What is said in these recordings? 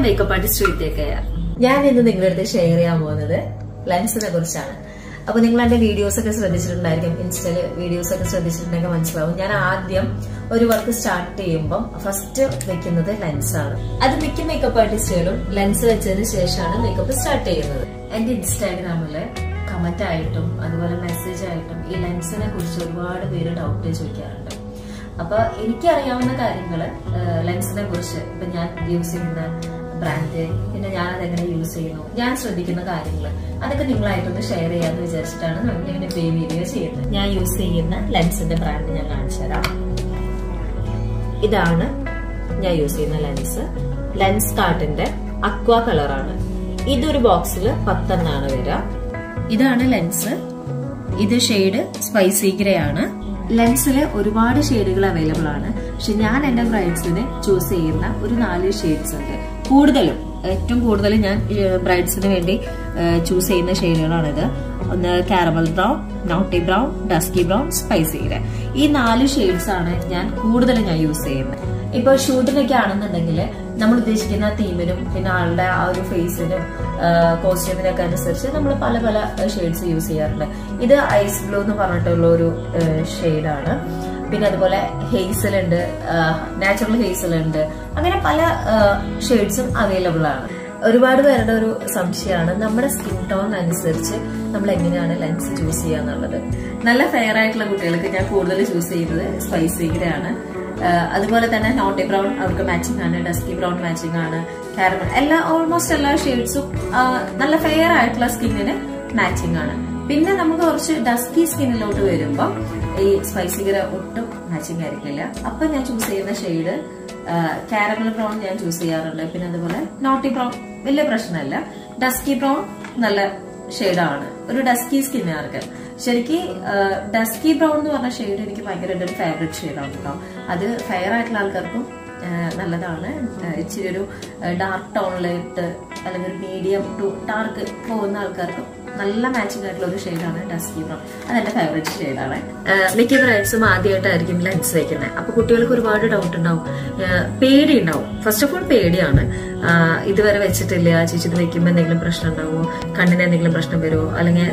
makeup artist ശ്രീത്തേക്കയ ഞാൻ ഇന്ന് നിങ്ങളുടെ അടുത്ത് ഷെയർ ചെയ്യാൻ പോകുന്നത് ലെൻസിനെ കുറിച്ചാണ് അപ്പൊ നിങ്ങൾ എന്റെ വീഡിയോസ് ഒക്കെ ശ്രദ്ധിച്ചിട്ടുണ്ടായിരിക്കും ഇൻസ്റ്റയില് വീഡിയോസ് ഒക്കെ ശ്രദ്ധിച്ചിട്ടുണ്ടെങ്കിൽ മനസ്സിലാവും ഞാൻ ആദ്യം ഒരു വർക്ക് സ്റ്റാർട്ട് ചെയ്യുമ്പോൾ ഫസ്റ്റ് വെക്കുന്നത് ലെൻസാണ് അത് മിക്ക മേക്കപ്പ് ആർട്ടിസ്റ്റുകളും ലെൻസ് വെച്ചതിന് ശേഷമാണ് മേക്കപ്പ് സ്റ്റാർട്ട് ചെയ്യുന്നത് എന്റെ ഇൻസ്റ്റാഗ്രാമില് കമന്റ് ആയിട്ടും അതുപോലെ മെസ്സേജ് ആയിട്ടും ഈ ലെൻസിനെ കുറിച്ച് ഒരുപാട് പേര് ഡൗട്ട് ചോദിക്കാറുണ്ട് അപ്പൊ എനിക്കറിയാവുന്ന കാര്യങ്ങള് ലെൻസിനെ കുറിച്ച് ഇപ്പൊ ഞാൻ യൂസ് ചെയ്യുന്ന ബ്രാൻഡ് പിന്നെ ഞാൻ അതെങ്ങനെ യൂസ് ചെയ്യുന്നു ഞാൻ ശ്രദ്ധിക്കുന്ന കാര്യങ്ങൾ അതൊക്കെ നിങ്ങളായിട്ടൊന്ന് ഷെയർ ചെയ്യാന്ന് വിചാരിച്ചിട്ടാണ് ഞാൻ ഇപ്പൊ ഈ വീഡിയോ ചെയ്യുന്നത് ഞാൻ യൂസ് ചെയ്യുന്ന ലെൻസിന്റെ ബ്രാൻഡ് ഞാൻ കാണിച്ചു തരാം ഇതാണ് ഞാൻ യൂസ് ചെയ്യുന്ന ലെൻസ് ലെൻസ് കാർട്ടിന്റെ അക്വ കളറാണ് ഇതൊരു ബോക്സിൽ പത്തെണ്ണാണ് വരിക ഇതാണ് ലെൻസ് ഇത് ഷെയ്ഡ് സ്പൈസി ഗ്രേ ആണ് ലെൻസിൽ ഒരുപാട് ഷെയ്ഡുകൾ അവൈലബിൾ ആണ് പക്ഷെ ഞാൻ എന്റെ ബ്രൈഡ്സിന് ചൂസ് ചെയ്യുന്ന ഒരു നാല് ഷെയ്ഡ്സ് ഉണ്ട് കൂടുതലും ഏറ്റവും കൂടുതൽ ഞാൻ ബ്രൈഡ്സിന് വേണ്ടി ചൂസ് ചെയ്യുന്ന ഷെയ്ഡുകളാണിത് ഒന്ന് caramel brown naughty brown dusky brown spicy grey ഈ നാല് ഷെയ്ഡ്സ് ആണ് ഞാൻ കൂടുതൽ ഞാൻ യൂസ് ചെയ്യുന്നത് ഇപ്പൊ ഷൂട്ടിനൊക്കെ ആണെന്നുണ്ടെങ്കിൽ നമ്മൾ ഉദ്ദേശിക്കുന്ന തീമിനും പിന്നെ ആളുടെ ആ ഒരു ഫേസിനും കോസ്റ്റ്യൂമിനൊക്കെ അനുസരിച്ച് നമ്മൾ പല പല ഷെയ്ഡ്സ് യൂസ് ചെയ്യാറുണ്ട് ഇത് ഐസ് ബ്ലൂ എന്ന് പറഞ്ഞിട്ടുള്ള ഒരു ഷെയ്ഡാണ് പിന്നെ അതുപോലെ ഹെയ്സൽ ഉണ്ട് നാച്ചുറൽ ഹെയ്സൽ ഉണ്ട് അങ്ങനെ പല ഷെയ്ഡ്സും അവൈലബിൾ ആണ് ഒരുപാട് പേരുടെ ഒരു സംശയമാണ് നമ്മുടെ സ്കിൻ ടോൺ അനുസരിച്ച് നമ്മൾ എങ്ങനെയാണ് ലെൻസ് ചൂസ് ചെയ്യുക എന്നുള്ളത് നല്ല ഫെയർ ആയിട്ടുള്ള കുട്ടികൾക്ക് ഞാൻ കൂടുതൽ ചൂസ് ചെയ്യുന്നത് സ്പൈസി ഗ്രേ ആണ് അതുപോലെ തന്നെ നോട്ടി ബ്രൗൺ അവർക്ക് മാച്ചിങ് ആണ് ഡസ്കി ബ്രൗൺ മാച്ചിങ് ആണ് കാരമൽ എല്ലാ ഓൾമോസ്റ്റ് എല്ലാ ഷെയ്ഡ്സും നല്ല ഫെയർ ആയിട്ടുള്ള സ്കിന്നിന് മാച്ചിങ് ആണ് പിന്നെ നമുക്ക് കുറച്ച് ഡസ്കി സ്കിന്നിലോട്ട് വരുമ്പോൾ ഈ സ്പൈസി ഗ്രേ ഒട്ടും മാച്ചിങ് ആയിരിക്കില്ല അപ്പൊ ഞാൻ ചൂസ് ചെയ്യുന്ന ഷെയ്ഡ് കാരമൽ ബ്രൗൺ ഞാൻ ചൂസ് ചെയ്യാറുണ്ട് പിന്നെ അതുപോലെ നോട്ടി ബ്രൗൺ വലിയ പ്രശ്നമല്ല ഡസ്കി ബ്രൗൺ നല്ല ഷെയ്ഡാണ് ഒരു ഡസ്കി സ്കിന്നുകാർക്ക് ശരിക്ക് ഡസ്കി ബ്രൗൺ എന്ന് പറഞ്ഞ ഷെയ്ഡ് എനിക്ക് ഭയങ്കരമായിട്ട് ഒരു ഫേവറേറ്റ് ഷെയ്ഡാണ് കേട്ടോ അത് ഫെയർ ആയിട്ടുള്ള ആൾക്കാർക്കും നല്ലതാണ് ഇച്ചിരി ഒരു ഡാർക്ക് ടോണിലായിട്ട് അല്ലെങ്കിൽ ഒരു മീഡിയം ടു ഡാർക്ക് പോകുന്ന ആൾക്കാർക്കും നല്ല മാച്ചിങ് ആയിട്ടുള്ള ഒരു ഷെയ്ഡാണ് ഡസ്കി ബ്രൗൺ അതെന്റെ ഫേവറേറ്റ് ഷെയ്ഡാണ് മിക്ക ബ്രൈഡ്സും ആദ്യമായിട്ടായിരിക്കും ലെൻസ് വെക്കുന്നത് അപ്പൊ കുട്ടികൾക്ക് ഒരുപാട് ഡൗട്ട് ഉണ്ടാവും പേടി ഉണ്ടാവും ഫസ്റ്റ് ഓഫ് ഓൾ പേടിയാണ് ഇതുവരെ വെച്ചിട്ടില്ല ചേച്ചി ഇത് വെക്കുമ്പോൾ എന്തെങ്കിലും പ്രശ്നം ഉണ്ടാവുമോ കണ്ണിന് എന്തെങ്കിലും പ്രശ്നം വരുമോ അല്ലെങ്കിൽ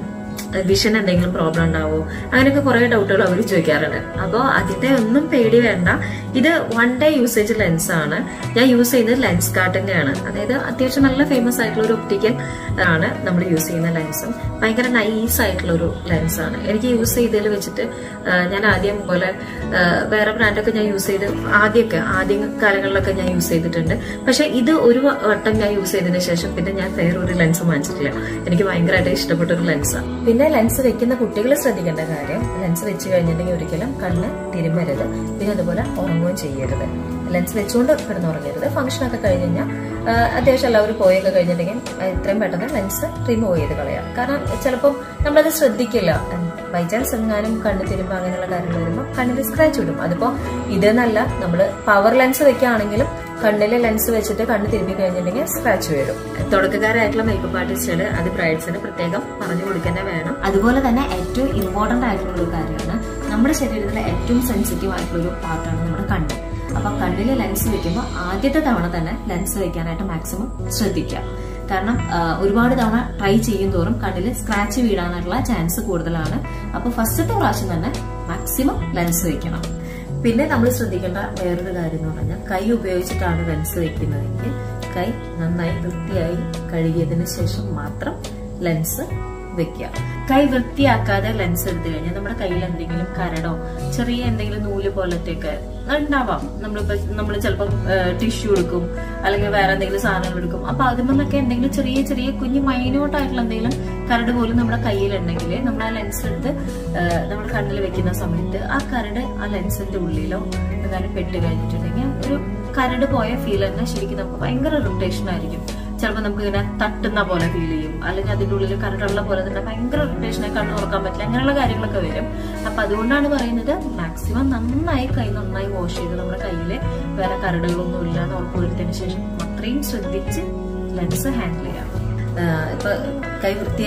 വിഷൻ എന്തെങ്കിലും പ്രോബ്ലം ഉണ്ടാവോ അങ്ങനെയൊക്കെ കുറെ ഡൗട്ടുകൾ അവർ ചോദിക്കാറുണ്ട് അപ്പോൾ അതിന്റെ ഒന്നും പേടി വേണ്ട ഇത് വൺ ഡേ യൂസേജ് ലെൻസ് ആണ് ഞാൻ യൂസ് ചെയ്യുന്നത് ലെൻസ് കാർട്ടിന്റെയാണ് അതായത് അത്യാവശ്യം നല്ല ഫേമസ് ആയിട്ടുള്ള ഒരു ഒപ്റ്റിക്കൽ ആണ് നമ്മൾ യൂസ് ചെയ്യുന്ന ലെൻസും ഭയങ്കര നൈസ് ആയിട്ടുള്ള ഒരു ലെൻസ് ആണ് എനിക്ക് യൂസ് ചെയ്തതിൽ വെച്ചിട്ട് ഞാൻ ആദ്യം പോലെ വേറെ ബ്രാൻഡൊക്കെ ഞാൻ യൂസ് ചെയ്ത് ആദ്യമൊക്കെ ആദ്യ കാലങ്ങളിലൊക്കെ ഞാൻ യൂസ് ചെയ്തിട്ടുണ്ട് പക്ഷെ ഇത് ഒരു വട്ടം ഞാൻ യൂസ് ചെയ്തതിന് ശേഷം പിന്നെ ഞാൻ വേറെ ഒരു ലെൻസ് വാങ്ങിച്ചിട്ടില്ല എനിക്ക് ഭയങ്കരമായിട്ട് ഇഷ്ടപ്പെട്ട ഒരു ലെൻസാണ് പിന്നെ ലെൻസ് വെക്കുന്ന കുട്ടികൾ ശ്രദ്ധിക്കേണ്ട കാര്യം ലെൻസ് വെച്ച് കഴിഞ്ഞിട്ടുണ്ടെങ്കിൽ ഒരിക്കലും കണ്ണ് തിരുമരുത് പിന്നെ അതുപോലെ ഉറങ്ങുകയും ചെയ്യരുത് ലെൻസ് വെച്ചുകൊണ്ട് കിടന്ന് ഉറങ്ങരുത് ഫംഗ്ഷൻ ഒക്കെ കഴിഞ്ഞ് കഴിഞ്ഞാൽ അത്യാവശ്യം എല്ലാവരും പോയൊക്കെ കഴിഞ്ഞിട്ടുണ്ടെങ്കിൽ എത്രയും പെട്ടെന്ന് ലെൻസ് റിമൂവ് ചെയ്ത് കളയാം കാരണം ചിലപ്പം നമ്മളത് ശ്രദ്ധിക്കില്ല ബൈ ചാൻസ് എങ്ങാനും കണ്ണ് തിരുമ്പോ അങ്ങനെയുള്ള കാര്യങ്ങൾ വരുമ്പോൾ കണ്ണിൽ സ്ക്രാച്ച് വിടും അതിപ്പോ ഇതെന്നല്ല നമ്മൾ പവർ ലെൻസ് വെക്കുകയാണെങ്കിലും കണ്ണിലെ ലെൻസ് വെച്ചിട്ട് കണ്ണ് തിരുമ്പി കഴിഞ്ഞിട്ടുണ്ടെങ്കിൽ സ്ക്രാച്ച് വരും തുടക്കക്കാരായിട്ടുള്ള മേക്കപ്പ് ആർട്ടിസ്റ്റുകൾ അത് ബ്രൈഡ്സിന് പ്രത്യേകം പറഞ്ഞു കൊടുക്കുന്നത് വേണം അതുപോലെ തന്നെ ഏറ്റവും ഇമ്പോർട്ടന്റ് ആയിട്ടുള്ള ഒരു കാര്യമാണ് നമ്മുടെ ശരീരത്തിലെ ഏറ്റവും സെൻസിറ്റീവ് ആയിട്ടുള്ള ഒരു പാർട്ടാണ് നമ്മുടെ കണ്ണ് അപ്പൊ കണ്ണിൽ ലെൻസ് വെക്കുമ്പോൾ ആദ്യത്തെ തവണ തന്നെ ലെൻസ് വെക്കാനായിട്ട് മാക്സിമം ശ്രദ്ധിക്കുക കാരണം ഒരുപാട് തവണ ട്രൈ ചെയ്യും തോറും കണ്ണിൽ സ്ക്രാച്ച് വീഴാനായിട്ടുള്ള ചാൻസ് കൂടുതലാണ് അപ്പൊ ഫസ്റ്റത്തെ പ്രാവശ്യം തന്നെ മാക്സിമം ലെൻസ് വെക്കണം പിന്നെ നമ്മൾ ശ്രദ്ധിക്കേണ്ട വേറൊരു കാര്യം എന്ന് പറഞ്ഞാൽ കൈ ഉപയോഗിച്ചിട്ടാണ് ലെൻസ് വെക്കുന്നതെങ്കിൽ കൈ നന്നായി വൃത്തിയായി കഴുകിയതിന് ശേഷം മാത്രം ലെൻസ് വെക്കുക കൈ വൃത്തിയാക്കാതെ ലെൻസ് എടുത്തു കഴിഞ്ഞാൽ നമ്മുടെ കയ്യിൽ എന്തെങ്കിലും കരടോ ചെറിയ എന്തെങ്കിലും നൂല് പോലത്തെയൊക്കെ ഉണ്ടാവാം നമ്മളിപ്പോ നമ്മൾ ചിലപ്പം ടിഷ്യൂ എടുക്കും അല്ലെങ്കിൽ വേറെ എന്തെങ്കിലും സാധനങ്ങൾ എടുക്കും അപ്പൊ അതിൽ എന്തെങ്കിലും ചെറിയ ചെറിയ കുഞ്ഞു മൈന്യൂട്ട് ആയിട്ടുള്ള എന്തെങ്കിലും കരട് പോലും നമ്മുടെ കയ്യിലുണ്ടെങ്കിൽ നമ്മൾ ആ ലെൻസ് എടുത്ത് നമ്മൾ കണ്ണിൽ വെക്കുന്ന സമയത്ത് ആ കരട് ആ ലെൻസിന്റെ ഉള്ളിലോ എങ്ങാനും പെട്ട് കഴിഞ്ഞിട്ടുണ്ടെങ്കിൽ ഒരു കരട് പോയ ഫീൽ തന്നെ ശരിക്കും നമുക്ക് ഭയങ്കര ഇറിറ്റേഷൻ ആയിരിക്കും ചിലപ്പോൾ നമുക്ക് ഇങ്ങനെ തട്ടുന്ന പോലെ ഫീൽ ചെയ്യും അല്ലെങ്കിൽ അതിന്റെ ഉള്ളിൽ കരടുള്ള പോലെ തന്നെ ഭയങ്കര ഇറിറ്റേഷനായി കണ്ണു തുറക്കാൻ പറ്റില്ല അങ്ങനെയുള്ള കാര്യങ്ങളൊക്കെ വരും അപ്പൊ അതുകൊണ്ടാണ് പറയുന്നത് മാക്സിമം നന്നായി കൈ നന്നായി വാഷ് ചെയ്ത് നമ്മുടെ കയ്യിൽ വേറെ കരടുകളൊന്നും ഇല്ല എന്ന് ഉറപ്പുവരുത്തിയതിനു ശേഷം അത്രയും ശ്രദ്ധിച്ച് ലെൻസ് ഹാൻഡിൽ ചെയ്യാം ഇപ്പൊ കൈ വൃത്തിയായി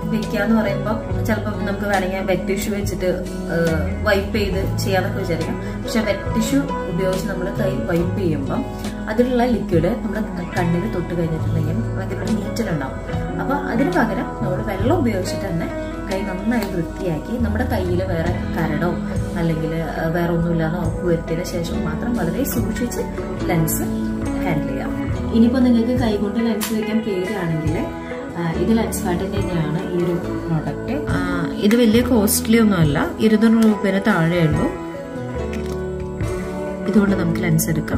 വെക്കാന്ന് പറയുമ്പോൾ ചിലപ്പോൾ നമുക്ക് വേണമെങ്കിൽ വെറ്റ് ടിഷ്യൂ വെച്ചിട്ട് വൈപ്പ് ചെയ്ത് ചെയ്യാന്നൊക്കെ വിചാരിക്കാം പക്ഷെ വെറ്റ് ടിഷ്യൂ ഉപയോഗിച്ച് നമ്മൾ കൈ വൈപ്പ് ചെയ്യുമ്പം അതിലുള്ള ലിക്വിഡ് നമ്മുടെ കണ്ണിൽ തൊട്ട് കഴിഞ്ഞിട്ടുണ്ടെങ്കിൽ ഭയങ്കര നീറ്റലുണ്ടാവും അപ്പൊ അതിന് പകരം നമ്മൾ വെള്ളം ഉപയോഗിച്ചിട്ട് തന്നെ കൈ നന്നായി വൃത്തിയാക്കി നമ്മുടെ കയ്യിൽ വേറെ കരടോ അല്ലെങ്കിൽ വേറെ ഒന്നുമില്ലാന്ന് ഉറപ്പ് വരുത്തിയതിന് ശേഷം മാത്രം വളരെ സൂക്ഷിച്ച് ലെൻസ് ഹാൻഡിൽ ചെയ്യാം ഇനിയിപ്പോൾ നിങ്ങൾക്ക് കൈകൊണ്ട് ലെൻസ് വെക്കാൻ പേടിയാണെങ്കിൽ ഇത് ലെൻസ് കാർട്ടിന്റെ തന്നെയാണ് ഈ ഒരു പ്രോഡക്റ്റ് ഇത് വലിയ കോസ്റ്റ്ലി ഒന്നുമല്ല ഇരുന്നൂറ് രൂപയുടെ താഴെ ഉള്ളൂ ഇതുകൊണ്ട് നമുക്ക് ലെൻസ് എടുക്കാം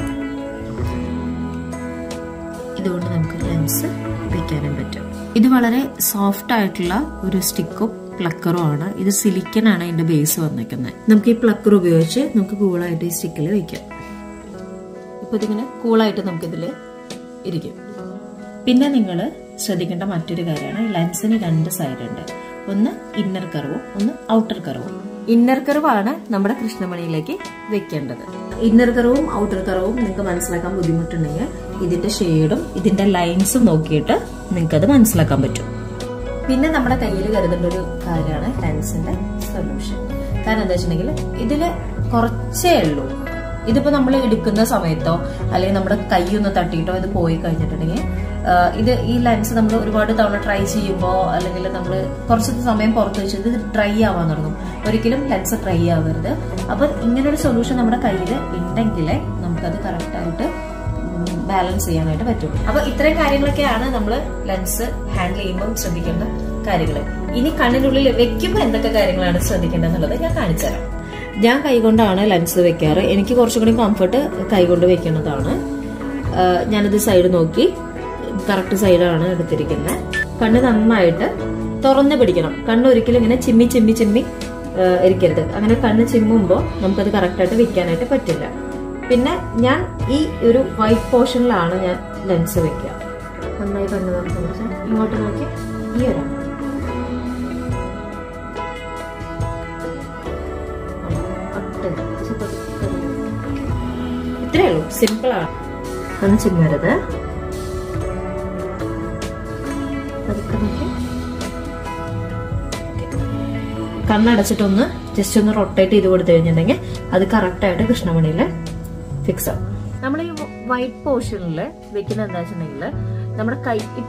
ഇതുകൊണ്ട് നമുക്ക് ലെൻസ് വെക്കാനും പറ്റും ഇത് വളരെ സോഫ്റ്റ് ആയിട്ടുള്ള ഒരു സ്റ്റിക്കും പ്ലക്കറും ആണ് ഇത് സിലിക്കൻ ആണ് ഇതിന്റെ ബേസ് വന്നിരിക്കുന്നത് നമുക്ക് ഈ പ്ലക്കർ ഉപയോഗിച്ച് നമുക്ക് കൂളായിട്ട് ഈ സ്റ്റിക്കിൽ വെക്കാം ഇപ്പൊ ഇതിങ്ങനെ കൂളായിട്ട് നമുക്കിതിൽ ഇരിക്കും പിന്നെ നിങ്ങൾ ശ്രദ്ധിക്കേണ്ട മറ്റൊരു കാര്യമാണ് ലെൻസിന് രണ്ട് സൈഡ് ഉണ്ട് ഒന്ന് ഇന്നർ കർവും ഒന്ന് ഔട്ടർ കർവും ഇന്നർ കർവാണ് നമ്മുടെ കൃഷ്ണമണിയിലേക്ക് വെക്കേണ്ടത് ഇന്നർ കർവും ഔട്ടർ കർവും നിങ്ങൾക്ക് മനസ്സിലാക്കാൻ ബുദ്ധിമുട്ടുണ്ടെങ്കിൽ ഇതിന്റെ ഷെയ്ഡും ഇതിന്റെ ലൈൻസും നോക്കിയിട്ട് നിങ്ങൾക്ക് അത് മനസ്സിലാക്കാൻ പറ്റും പിന്നെ നമ്മുടെ കയ്യിൽ കരുതേണ്ട ഒരു കാര്യമാണ് ലെൻസിന്റെ സൊല്യൂഷൻ കാരണം എന്താ വെച്ചിട്ടുണ്ടെങ്കിൽ ഇതില് കുറച്ചേ ഉള്ളൂ ഇതിപ്പോ നമ്മൾ എടുക്കുന്ന സമയത്തോ അല്ലെങ്കിൽ നമ്മുടെ കൈ ഒന്ന് തട്ടിയിട്ടോ ഇത് പോയി കഴിഞ്ഞിട്ടുണ്ടെങ്കിൽ ഇത് ഈ ലെൻസ് നമ്മൾ ഒരുപാട് തവണ ട്രൈ ചെയ്യുമ്പോൾ അല്ലെങ്കിൽ നമ്മൾ കുറച്ച് സമയം പുറത്ത് വെച്ച് ഇത് ഡ്രൈ ആവാൻ തുടങ്ങും ഒരിക്കലും ലെൻസ് ഡ്രൈ ആവരുത് അപ്പൊ ഇങ്ങനൊരു സൊല്യൂഷൻ നമ്മുടെ കയ്യിൽ ഉണ്ടെങ്കിലേ നമുക്കത് കറക്റ്റ് ആയിട്ട് ബാലൻസ് ചെയ്യാനായിട്ട് പറ്റും അപ്പൊ ഇത്രയും കാര്യങ്ങളൊക്കെയാണ് നമ്മൾ ലെൻസ് ഹാൻഡിൽ ചെയ്യുമ്പോൾ ശ്രദ്ധിക്കേണ്ട കാര്യങ്ങൾ ഇനി കണ്ണിനുള്ളിൽ വെക്കുമ്പോൾ എന്തൊക്കെ കാര്യങ്ങളാണ് ശ്രദ്ധിക്കേണ്ടതെന്നുള്ളത് ഞാൻ കാണിച്ചുതരാം ഞാൻ കൈകൊണ്ടാണ് ലെൻസ് വെക്കാറ് എനിക്ക് കുറച്ചും കൂടി കംഫർട്ട് കൈകൊണ്ട് വെക്കുന്നതാണ് ഞാനിത് സൈഡ് നോക്കി കറക്റ്റ് സൈഡാണ് എടുത്തിരിക്കുന്നത് കണ്ണ് നന്നായിട്ട് തുറന്ന് പിടിക്കണം കണ്ണ് ഒരിക്കലും ഇങ്ങനെ ചിമ്മി ചിമ്മി ചിമ്മി ഇരിക്കരുത് അങ്ങനെ കണ്ണ് ചിമ്മുമ്പോൾ നമുക്കത് കറക്റ്റായിട്ട് വെക്കാനായിട്ട് പറ്റില്ല പിന്നെ ഞാൻ ഈ ഒരു വൈറ്റ് പോർഷനിലാണ് ഞാൻ ലെൻസ് വെക്കുക നന്നായി കണ്ണ് തുറന്ന് ഇങ്ങോട്ട് നോക്കി ഈ ഒരു ഇത്രേ ഉള്ളൂ സിമ്പിൾ ആണ് ഒന്ന് ചിമ്മരുത് കണ്ണടച്ചിട്ടൊന്ന് ജസ്റ്റ് ഒന്ന് റൊട്ടേറ്റ് ചെയ്ത് കൊടുത്തു കഴിഞ്ഞിട്ടുണ്ടെങ്കിൽ അത് കറക്റ്റ് ആയിട്ട് കൃഷ്ണമണിയിൽ ഫിക്സ് ആവും നമ്മൾ ഈ വൈറ്റ് പോർഷനിൽ വെക്കുന്ന എന്താ വെച്ചിട്ടുണ്ടെങ്കിൽ നമ്മുടെ കൈ ഇപ്പോ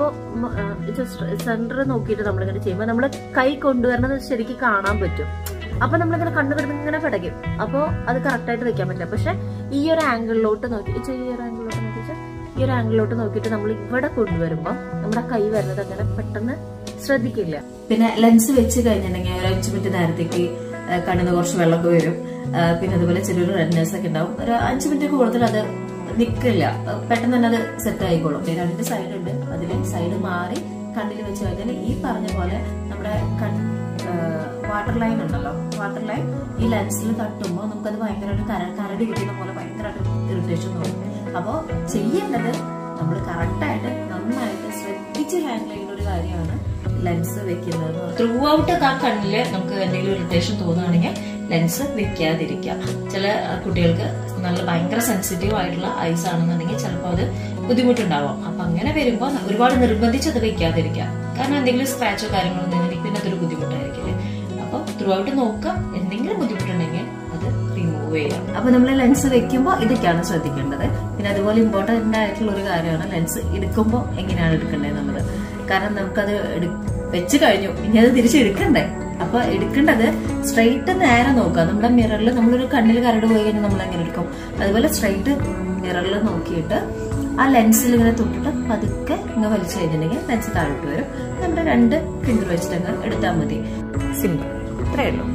സെന്റർ നോക്കിയിട്ട് നമ്മളിങ്ങനെ ചെയ്യുമ്പോൾ നമ്മുടെ കൈ കൊണ്ടുവരണത് ശരിക്കും കാണാൻ പറ്റും അപ്പൊ നമ്മളിങ്ങനെ കണ്ണു കിടന്ന് ഇങ്ങനെ പിടയ്ക്കും അപ്പോ അത് കറക്റ്റ് ആയിട്ട് വെക്കാൻ പറ്റില്ല പക്ഷെ ഈ ഒരു ആംഗിളിലോട്ട് നോക്കി ഈ ഒരു ആംഗിളിലോട്ട് നോക്കിയിട്ട് ഈ ഒരു ആംഗിളിലോട്ട് നോക്കിയിട്ട് നമ്മൾ ഇവിടെ കൊണ്ടുവരുമ്പോൾ നമ്മുടെ കൈ വരുന്നത് അങ്ങനെ പെട്ടെന്ന് ശ്രദ്ധിക്കില്ല പിന്നെ ലെൻസ് വെച്ച് കഴിഞ്ഞിട്ടുണ്ടെങ്കിൽ ഒരു അഞ്ചു മിനിറ്റ് നേരത്തേക്ക് കണ്ണിന് കുറച്ച് വെള്ളമൊക്കെ വരും പിന്നെ അതുപോലെ ചെറിയൊരു റെഡ്നെസ് ഒക്കെ ഉണ്ടാവും ഒരു അഞ്ചു മിനിറ്റ് കൂടുതൽ അത് നിൽക്കില്ല പെട്ടെന്ന് തന്നെ അത് സെറ്റ് ആയിക്കോളും രണ്ട് സൈഡ് ഉണ്ട് അതിൽ സൈഡ് മാറി കണ്ണിൽ വെച്ച് കഴിഞ്ഞാൽ ഈ പറഞ്ഞ പോലെ നമ്മുടെ കൺ വാട്ടർ ലൈൻ ഉണ്ടല്ലോ വാട്ടർ ലൈൻ ഈ ലെൻസിൽ തട്ടുമ്പോൾ നമുക്കത് ഭയങ്കരമായിട്ട് കര കരടി കിട്ടുന്ന പോലെ ഭയങ്കരമായിട്ട് ഇറിറ്റേഷൻ തോന്നും അപ്പോൾ ചെയ്യേണ്ടത് നമ്മൾ കറക്റ്റായിട്ട് നന്നായിട്ട് ശ്രദ്ധിച്ച് ഹാൻഡിൽ ചെയ്യുന്ന ഒരു കാര്യമാണ് ലെൻസ് വെക്കുന്നത് ത്രൂ ഔട്ട് ആ കണ്ണില് നമുക്ക് എന്തെങ്കിലും ഇറിറ്റേഷൻ തോന്നുകയാണെങ്കിൽ ലെൻസ് വെക്കാതിരിക്കുക ചില കുട്ടികൾക്ക് നല്ല ഭയങ്കര സെൻസിറ്റീവ് ആയിട്ടുള്ള ഐസ് ആണെന്നുണ്ടെങ്കിൽ ചിലപ്പോൾ അത് ബുദ്ധിമുട്ടുണ്ടാവാം അപ്പൊ അങ്ങനെ വരുമ്പോൾ ഒരുപാട് നിർബന്ധിച്ച് അത് വെക്കാതിരിക്കുക കാരണം എന്തെങ്കിലും സ്ക്രാച്ചോ കാര്യങ്ങളോ ഉണ്ടെങ്കിൽ പിന്നെ അതൊരു ബുദ്ധിമുട്ടായിരിക്കില്ലേ അപ്പൊ ത്രൂ ഔട്ട് നോക്കുക എന്തെങ്കിലും ബുദ്ധിമുട്ടുണ്ടെങ്കിൽ അത് റിമൂവ് ചെയ്യാം അപ്പൊ നമ്മൾ ലെൻസ് വെക്കുമ്പോൾ ഇതൊക്കെയാണ് ശ്രദ്ധിക്കേണ്ടത് പിന്നെ അതുപോലെ ഇമ്പോർട്ടന്റ് ആയിട്ടുള്ള ഒരു കാര്യമാണ് ലെൻസ് എടുക്കുമ്പോൾ എങ്ങനെയാണ് എടുക്കേണ്ടത് എന്നുള്ളത് കാരണം നമുക്കത് വെച്ച് കഴിഞ്ഞു ഇനി അത് തിരിച്ചെടുക്കണ്ടേ അപ്പൊ എടുക്കേണ്ടത് സ്ട്രെയിറ്റ് നേരെ നോക്കുക നമ്മുടെ മിററിൽ നമ്മളൊരു കണ്ണിൽ കരട് പോയി കഴിഞ്ഞാൽ നമ്മൾ എങ്ങനെ എടുക്കും അതുപോലെ സ്ട്രെയിറ്റ് മിററിൽ നോക്കിയിട്ട് ആ ലെൻസിൽ ഇങ്ങനെ തൊട്ടിട്ട് പതുക്കെ ഇങ്ങനെ വലിച്ചു കഴിഞ്ഞിട്ടുണ്ടെങ്കിൽ ലെൻസ് താഴോട്ട് വരും നമ്മുടെ രണ്ട് ഫിംഗർ വെച്ചിട്ട് എടുത്താൽ മതി സിമ്പിൾ ഇത്രയേ ഉള്ളൂ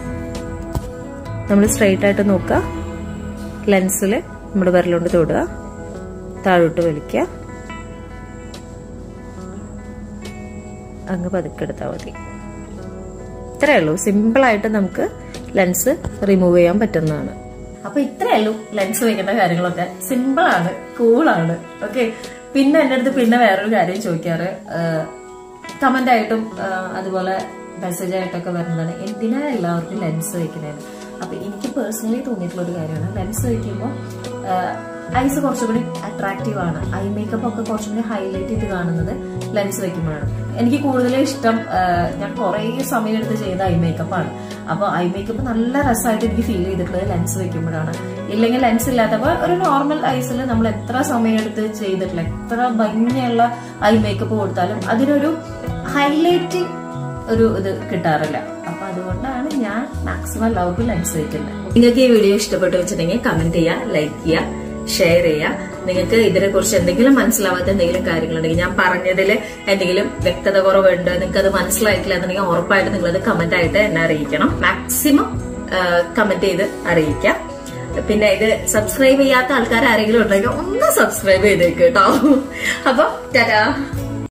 നമ്മൾ സ്ട്രെയിറ്റ് ആയിട്ട് നോക്കുക ലെൻസിൽ നമ്മുടെ വിരലുകൊണ്ട് തൊടുക താഴോട്ട് വലിക്കുക അങ്ങ് പതുക്കെ എടുത്താൽ മതി ഇത്രയേ ഉള്ളൂ സിമ്പിളായിട്ട് നമുക്ക് ലെൻസ് റിമൂവ് ചെയ്യാൻ പറ്റുന്നതാണ് അപ്പൊ ഇത്രയേ ഉള്ളൂ ലെൻസ് വെക്കേണ്ട കാര്യങ്ങളൊക്കെ സിമ്പിളാണ് കൂളാണ് ഓക്കെ പിന്നെ എൻ്റെ അടുത്ത് പിന്നെ വേറൊരു കാര്യം ചോദിക്കാറ് കമന്റ് ആയിട്ടും അതുപോലെ മെസ്സേജ് ആയിട്ടൊക്കെ വരുന്നതാണ് എന്തിനാ എല്ലാവർക്കും ലെൻസ് വെക്കുന്നതെന്ന് അപ്പൊ എനിക്ക് പേഴ്സണലി തോന്നിയിട്ടുള്ള ഒരു കാര്യമാണ് ലെൻസ് വെക്കുമ്പോൾ ഐസ് കുറച്ചും കൂടി അട്രാക്റ്റീവ് ആണ് ഐ മേക്കപ്പ് ഒക്കെ കുറച്ചും കൂടി ഹൈലൈറ്റ് ചെയ്ത് കാണുന്നത് ലെൻസ് വെക്കുമ്പോഴാണ് എനിക്ക് കൂടുതൽ ഇഷ്ടം ആ, ഞാൻ കുറേ സമയം എടുത്ത് ചെയ്ത ഐ മേക്കപ്പ് ആണ് അപ്പൊ ഐ മേക്കപ്പ് നല്ല രസമായിട്ട് എനിക്ക് ഫീൽ ചെയ്തിട്ടുള്ളത് ലെൻസ് വെക്കുമ്പോഴാണ് ഇല്ലെങ്കിൽ ലെൻസ് ഇല്ലാത്തപ്പോൾ ഒരു നോർമൽ ഐസിൽ നമ്മൾ എത്ര സമയം എടുത്ത് ചെയ്തിട്ടില്ല എത്ര ഭംഗിയുള്ള ഐ മേക്കപ്പ് കൊടുത്താലും അതിനൊരു ഹൈലൈറ്റിംഗ് ഒരു ഇത് കിട്ടാറില്ല അപ്പൊ അതുകൊണ്ടാണ് ഞാൻ മാക്സിമം എല്ലാവർക്കും ലെൻസ് വെക്കുന്നത് നിങ്ങൾക്ക് ഈ വീഡിയോ ഇഷ്ടപ്പെട്ടു വെച്ചിട്ടുണ്ടെങ്കിൽ കമന്റ് ചെയ്യുക ലൈക്ക് ചെയ്യുക ഷെയർ ചെയ്യുക നിങ്ങൾക്ക് ഇതിനെ കുറിച്ച് എന്തെങ്കിലും മനസ്സിലാവാത്ത എന്തെങ്കിലും കാര്യങ്ങളുണ്ടെങ്കിൽ ഞാൻ പറഞ്ഞതിൽ എന്തെങ്കിലും വ്യക്തത കുറവുണ്ട് നിങ്ങൾക്ക് അത് മനസ്സിലായിട്ടില്ല എന്നുണ്ടെങ്കിൽ ഉറപ്പായിട്ട് നിങ്ങളത് കമന്റ് ആയിട്ട് എന്നെ അറിയിക്കണം മാക്സിമം കമന്റ് ചെയ്ത് അറിയിക്കാം പിന്നെ ഇത് സബ്സ്ക്രൈബ് ചെയ്യാത്ത ആൾക്കാർ ആരെങ്കിലും ഉണ്ടെങ്കിൽ ഒന്ന് സബ്സ്ക്രൈബ് ചെയ്തേക്ക് കേട്ടോ അപ്പൊ ടാറ്റാ